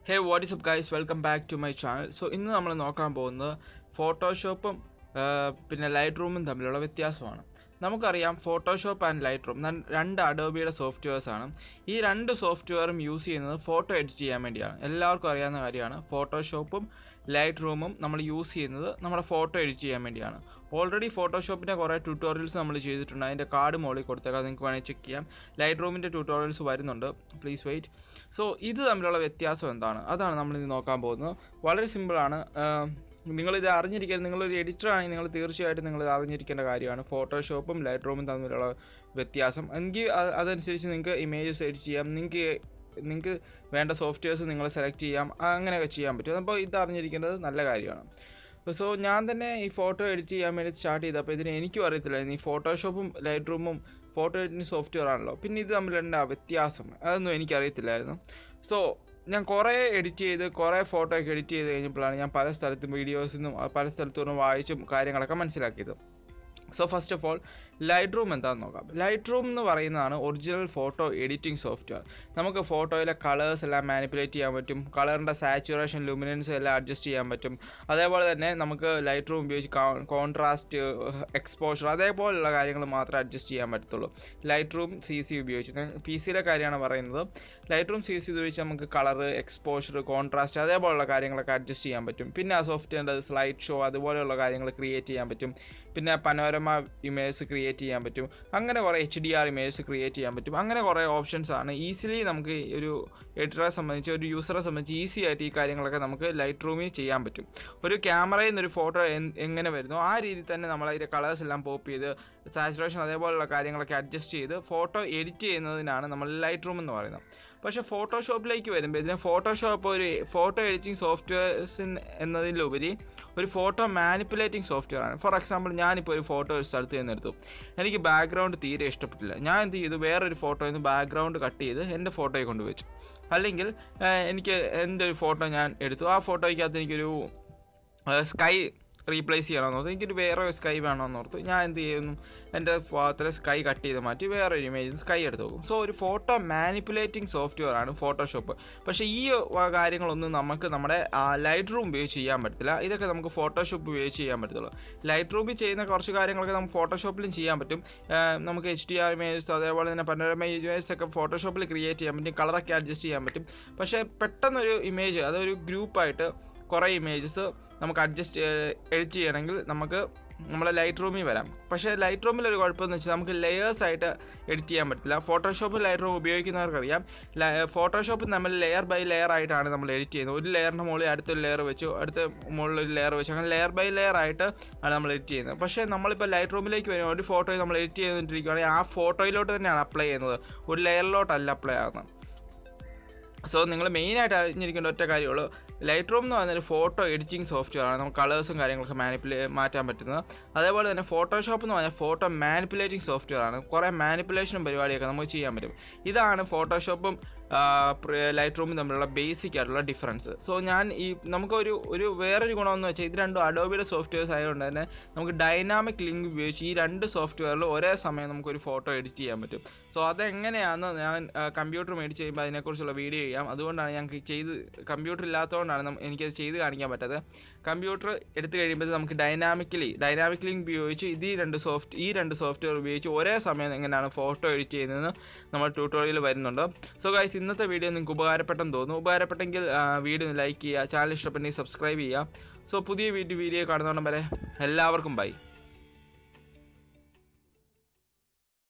hey what is up guys welcome back to my channel so ഇന്ന് നമ്മൾ നോക്കാൻ പോകുന്നത് ഫോട്ടോഷോപ്പും പിന്നെ ലൈറ്റ് റൂമും തമ്മിലുള്ള വ്യത്യാസമാണ് നമുക്കറിയാം ഫോട്ടോഷോപ്പ് ആൻഡ് ലൈറ്റ് റൂം രണ്ട് അഡോബിയുടെ സോഫ്റ്റ്വെയർസ് ആണ് ഈ രണ്ട് സോഫ്റ്റ്വെയറും യൂസ് ചെയ്യുന്നത് ഫോട്ടോ എഡിറ്റ് ചെയ്യാൻ വേണ്ടിയാണ് എല്ലാവർക്കും അറിയാവുന്ന കാര്യമാണ് ഫോട്ടോഷോപ്പും ലൈറ്റ് റൂമും നമ്മൾ യൂസ് ചെയ്യുന്നത് നമ്മുടെ ഫോട്ടോ എഡിറ്റ് ചെയ്യാൻ വേണ്ടിയാണ് ഓൾറെഡി ഫോട്ടോഷോപ്പിൻ്റെ കുറേ ട്യൂട്ടോറിയൽസ് നമ്മൾ ചെയ്തിട്ടുണ്ട് അതിൻ്റെ കാർഡ് മുകളിൽ കൊടുത്തേക്കാം നിങ്ങൾക്ക് വേണമെങ്കിൽ ചെക്ക് ചെയ്യാം ലൈറ്റ് റൂമിൻ്റെ ട്യൂട്ടോറിയൽസ് വരുന്നുണ്ട് പ്ലീസ് വെയിറ്റ് സോ ഇത് തമ്മിലുള്ള വ്യത്യാസം എന്താണ് അതാണ് നമ്മൾ ഇന്ന് നോക്കാൻ പോകുന്നത് വളരെ സിമ്പിളാണ് നിങ്ങളിത് അറിഞ്ഞിരിക്കാൻ നിങ്ങളൊരു എഡിറ്റർ ആണെങ്കിൽ നിങ്ങൾ തീർച്ചയായിട്ടും നിങ്ങൾ ഇത് അറിഞ്ഞിരിക്കേണ്ട കാര്യമാണ് ഫോട്ടോഷോപ്പും ലൈറ്റ് റൂമും തമ്മിലുള്ള വ്യത്യാസം എങ്കിൽ അത് അതനുസരിച്ച് നിങ്ങൾക്ക് ഇമേജസ് എഡിറ്റ് ചെയ്യാം നിങ്ങൾക്ക് നിങ്ങൾക്ക് വേണ്ട സോഫ്റ്റ്വെയർസ് നിങ്ങൾ സെലക്ട് ചെയ്യാം അങ്ങനെയൊക്കെ ചെയ്യാൻ പറ്റും അപ്പോൾ ഇത് അറിഞ്ഞിരിക്കേണ്ടത് നല്ല കാര്യമാണ് സോ ഞാൻ തന്നെ ഈ ഫോട്ടോ എഡിറ്റ് ചെയ്യാൻ വേണ്ടി സ്റ്റാർട്ട് ചെയ്തപ്പോൾ ഇതിന് എനിക്കും അറിയത്തില്ലായിരുന്നു ഈ ഫോട്ടോഷോപ്പും ലൈറ്റ് റൂമും ഫോട്ടോ എഡിറ്റിംഗ് സോഫ്റ്റ്വെയർ ആണല്ലോ പിന്നെ ഇത് തമ്മിലുള്ള വ്യത്യാസം അതൊന്നും എനിക്കറിയത്തില്ലായിരുന്നു സോ ഞാൻ കുറേ എഡിറ്റ് ചെയ്ത് കുറേ ഫോട്ടോ ഒക്കെ എഡിറ്റ് ചെയ്ത് കഴിഞ്ഞപ്പോഴാണ് ഞാൻ പല സ്ഥലത്തും വീഡിയോസിൽ നിന്നും പല സ്ഥലത്തു നിന്നും വായിച്ചും കാര്യങ്ങളൊക്കെ മനസ്സിലാക്കിയത് so first of all light room എന്താണെന്ന് നോക്കാം ലൈറ്റ് റൂം എന്ന് പറയുന്നതാണ് ഒറിജിനൽ ഫോട്ടോ എഡിറ്റിംഗ് സോഫ്റ്റ്വെയർ നമുക്ക് ഫോട്ടോയിലെ കളേഴ്സ് എല്ലാം മാനിപ്പുലേറ്റ് ചെയ്യാൻ പറ്റും കളറിൻ്റെ സാച്ചുറേഷൻ ലുമിനൻസ് എല്ലാം അഡ്ജസ്റ്റ് ചെയ്യാൻ പറ്റും അതേപോലെ തന്നെ നമുക്ക് ലൈറ്റ് റൂം ഉപയോഗിച്ച് കോൺട്രാസ്റ്റ് എക്സ്പോഷർ അതേപോലെയുള്ള കാര്യങ്ങൾ മാത്രമേ അഡ്ജസ്റ്റ് ചെയ്യാൻ പറ്റത്തുള്ളൂ ലൈറ്റ് റൂം സി സി ഉപയോഗിച്ച് പി സിയിലെ കാര്യമാണ് പറയുന്നത് ലൈറ്റ് റൂം സി സി ഉപയോഗിച്ച് നമുക്ക് കളറ് എക്സ്പോഷർ കോൺട്രാസ്റ്റ് അതേപോലെയുള്ള കാര്യങ്ങളൊക്കെ അഡ്ജസ്റ്റ് ചെയ്യാൻ പറ്റും പിന്നെ ആ സോഫ്റ്റ്വെയറിൻ്റെ സ്ലൈഡ് ഷോ അതുപോലെയുള്ള കാര്യങ്ങൾ ക്രിയേറ്റ് ചെയ്യാൻ പറ്റും പിന്നെ പനോരമ ഇമേജ് ക്രിയേറ്റ് ചെയ്യാൻ പറ്റും അങ്ങനെ കുറേ H D R image create ചെയ്യാൻ പറ്റും അങ്ങനെ കുറേ ഓപ്ഷൻസ് ആണ് ഈസിലി നമുക്ക് ഒരു എഡിറ്ററെ സംബന്ധിച്ച് ഒരു യൂസറെ സംബന്ധിച്ച് ഈസി ആയിട്ട് ഈ കാര്യങ്ങളൊക്കെ നമുക്ക് ലൈറ്റ് റൂമിൽ ചെയ്യാൻ പറ്റും ഒരു ക്യാമറയിൽ നിന്നൊരു ഫോട്ടോ എങ്ങനെ വരുന്നു ആ രീതിയിൽ തന്നെ നമ്മൾ അതിൻ്റെ കളേഴ്സ് എല്ലാം പോപ്പ് ചെയ്ത് സാച്ചുറേഷൻ അതേപോലെയുള്ള കാര്യങ്ങളൊക്കെ അഡ്ജസ്റ്റ് ചെയ്ത് ഫോട്ടോ എഡിറ്റ് ചെയ്യുന്നതിനാണ് നമ്മൾ ലൈറ്റ് റൂം എന്ന് പറയുന്നത് പക്ഷേ ഫോട്ടോഷോപ്പിലേക്ക് വരുമ്പോൾ ഇതിന് ഫോട്ടോഷോപ്പ് ഒരു ഫോട്ടോ എഡിറ്റിംഗ് സോഫ്റ്റ്വെയർസ് എന്നതിലുപരി ഒരു ഫോട്ടോ മാനിപ്പുലേറ്റിംഗ് സോഫ്റ്റ്വെയർ ആണ് ഫോർ എക്സാമ്പിൾ ഞാനിപ്പോൾ ഒരു ഫോട്ടോ ഒരു സ്ഥലത്ത് നിന്നെടുത്തു എനിക്ക് ബാക്ക്ഗ്രൗണ്ട് തീരെ ഇഷ്ടപ്പെട്ടില്ല ഞാൻ എന്ത് ചെയ്തു വേറൊരു ഫോട്ടോയിൽ നിന്ന് ബാക്ക്ഗ്രൗണ്ട് കട്ട് ചെയ്ത് എൻ്റെ ഫോട്ടോയിൽ കൊണ്ടുവച്ചു അല്ലെങ്കിൽ എനിക്ക് എൻ്റെ ഒരു ഫോട്ടോ ഞാൻ എടുത്തു ആ ഫോട്ടോയ്ക്കകത്ത് എനിക്കൊരു സ്കൈ റീപ്ലേസ് ചെയ്യണമെന്ന് ഓർത്തു എനിക്കൊരു വേറെ സ്കൈ വേണമെന്ന് ഓർത്തു ഞാൻ എന്ത് ചെയ്യുന്നു എൻ്റെ ഭാഗത്തിലെ സ്കൈ കട്ട് ചെയ്ത് മാറ്റി വേറെ ഒരു ഇമേജ് സ്കൈ എടുത്ത് നോക്കും സോ ഒരു ഫോട്ടോ മാനിപ്പുലേറ്റിംഗ് സോഫ്റ്റ്വെയർ ആണ് ഫോട്ടോഷോപ്പ് പക്ഷേ ഈ കാര്യങ്ങളൊന്നും നമുക്ക് നമ്മുടെ ലൈറ്റ് റൂം ഉപയോഗിച്ച് ചെയ്യാൻ പറ്റത്തില്ല ഇതൊക്കെ നമുക്ക് ഫോട്ടോഷോപ്പ് ഉപയോഗിച്ച് ചെയ്യാൻ പറ്റത്തുള്ളൂ ലൈറ്റ് റൂമിൽ ചെയ്യുന്ന കുറച്ച് കാര്യങ്ങളൊക്കെ നമുക്ക് ഫോട്ടോഷോപ്പിലും ചെയ്യാൻ പറ്റും നമുക്ക് എച്ച് ഡി ആർ ഇമേജസ് അതേപോലെ തന്നെ പനോരമ ഇമേജസ് ഒക്കെ ഫോട്ടോഷോപ്പിൽ ക്രിയേറ്റ് ചെയ്യാൻ പറ്റും കളറൊക്കെ അഡ്ജസ്റ്റ് ചെയ്യാൻ പറ്റും പക്ഷേ പെട്ടെന്നൊരു ഇമേജ് അതൊരു ഗ്രൂപ്പായിട്ട് കുറേ ഇമേജസ് നമുക്ക് അഡ്ജസ്റ്റ് എഡിറ്റ് ചെയ്യണമെങ്കിൽ നമുക്ക് നമ്മളെ ലൈറ്റ് റൂമിൽ വരാം പക്ഷേ ലൈറ്റ് റൂമിൽ ഒരു കുഴപ്പമെന്ന് വെച്ചാൽ നമുക്ക് ലെയേഴ്സ് ആയിട്ട് എഡിറ്റ് ചെയ്യാൻ പറ്റില്ല ഫോട്ടോഷോപ്പ് ലൈറ്റ് റൂം ഉപയോഗിക്കുന്നവർക്കറിയാം ഫോട്ടോഷോപ്പ് നമ്മൾ ലെയർ ബൈ ലെയർ ആയിട്ടാണ് നമ്മൾ എഡിറ്റ് ചെയ്യുന്നത് ഒരു ലെയറിൻ്റെ മുകളിൽ അടുത്തൊരു ലെയർ വെച്ചു അടുത്ത മുകളിൽ ഒരു ലെയർ വെച്ചു അങ്ങനെ ലെയർ ബൈ ലെയർ ആയിട്ട് ആണ് നമ്മൾ എഡിറ്റ് ചെയ്യുന്നത് പക്ഷേ നമ്മളിപ്പോൾ ലൈറ്റ് റൂമിലേക്ക് വരും ഒരു ഫോട്ടോയിൽ നമ്മൾ എഡിറ്റ് ചെയ്തിട്ടിരിക്കുകയാണെങ്കിൽ ആ ഫോട്ടോയിലോട്ട് തന്നെയാണ് അപ്ലൈ ചെയ്യുന്നത് ഒരു ലെയറിലോട്ടല്ല അപ്ലൈ ആകുന്നത് സോ നിങ്ങൾ മെയിനായിട്ട് അറിഞ്ഞിരിക്കേണ്ട ഒറ്റ കാര്യമുള്ളൂ ലൈറ്റ് റൂം എന്ന് പറയുന്നൊരു ഫോട്ടോ എഡിറ്റിംഗ് സോഫ്റ്റ്വെയർ ആണ് നമുക്ക് കളേഴ്സും കാര്യങ്ങളൊക്കെ മാനിപ്പുലേ മാറ്റാൻ പറ്റുന്നത് അതേപോലെ തന്നെ ഫോട്ടോഷോപ്പ് എന്ന് പറഞ്ഞാൽ ഫോട്ടോ മാനിപ്പുലേറ്റിംഗ് സോഫ്റ്റ്വെയർ ആണ് കുറേ മാനിപ്പുലേഷനും പരിപാടിയൊക്കെ നമുക്ക് ചെയ്യാൻ പറ്റും ഇതാണ് ഫോട്ടോഷോപ്പും ലൈറ്റ് റൂമും തമ്മിലുള്ള ബേസിക് ആയിട്ടുള്ള ഡിഫറൻസ് സോ ഞാൻ ഈ നമുക്കൊരു ഒരു വേറൊരു ഗുണമെന്ന് വെച്ചാൽ ഇത് രണ്ടും അഡോബിയുടെ സോഫ്റ്റ്വെയർസ് ആയതുകൊണ്ട് തന്നെ നമുക്ക് ഡൈനാമിക് ലിങ്ക് ഉപയോഗിച്ച് ഈ രണ്ട് സോഫ്റ്റ്വെയറിൽ ഒരേ സമയം നമുക്കൊരു ഫോട്ടോ എഡിറ്റ് ചെയ്യാൻ പറ്റും സോ അതെങ്ങനെയാണെന്ന് ഞാൻ കമ്പ്യൂട്ടർ മേടിച്ച് കഴിയുമ്പോൾ അതിനെക്കുറിച്ചുള്ള വീഡിയോ ചെയ്യാം അതുകൊണ്ടാണ് ഞങ്ങൾക്ക് ചെയ്ത് കമ്പ്യൂട്ടർ ഇല്ലാത്തതുകൊണ്ടാണ് എനിക്കത് ചെയ്ത് കാണിക്കാൻ പറ്റാത്തത് കമ്പ്യൂട്ടർ എടുത്തു കഴിയുമ്പോൾ നമുക്ക് ഡൈനാമിക്കലി ഡൈനാമിക് ലിങ്ക് ഉപയോഗിച്ച് ഇത് രണ്ട് സോഫ്റ്റ് ഈ രണ്ട് സോഫ്റ്റ്വെയർ ഉപയോഗിച്ച് ഒരേ സമയം എങ്ങനെയാണ് ഫോട്ടോ എഡിറ്റ് ചെയ്യുന്നതെന്ന് നമ്മൾ ട്യൂട്ടോറിയൽ വരുന്നുണ്ട് സോ ഗൈസ് ഇന്നത്തെ വീഡിയോ നിങ്ങൾക്ക് ഉപകാരപ്പെട്ടെന്ന് തോന്നുന്നു ഉപകാരപ്പെട്ടെങ്കിൽ വീഡിയോ ലൈക്ക് ചെയ്യുക ചാനൽ ഇഷ്ടപ്പെട്ടെങ്കിൽ സബ്സ്ക്രൈബ് ചെയ്യുക സോ പുതിയ വീഡിയോ വീഡിയോ കാണുന്നോണം വരെ എല്ലാവർക്കും ബൈ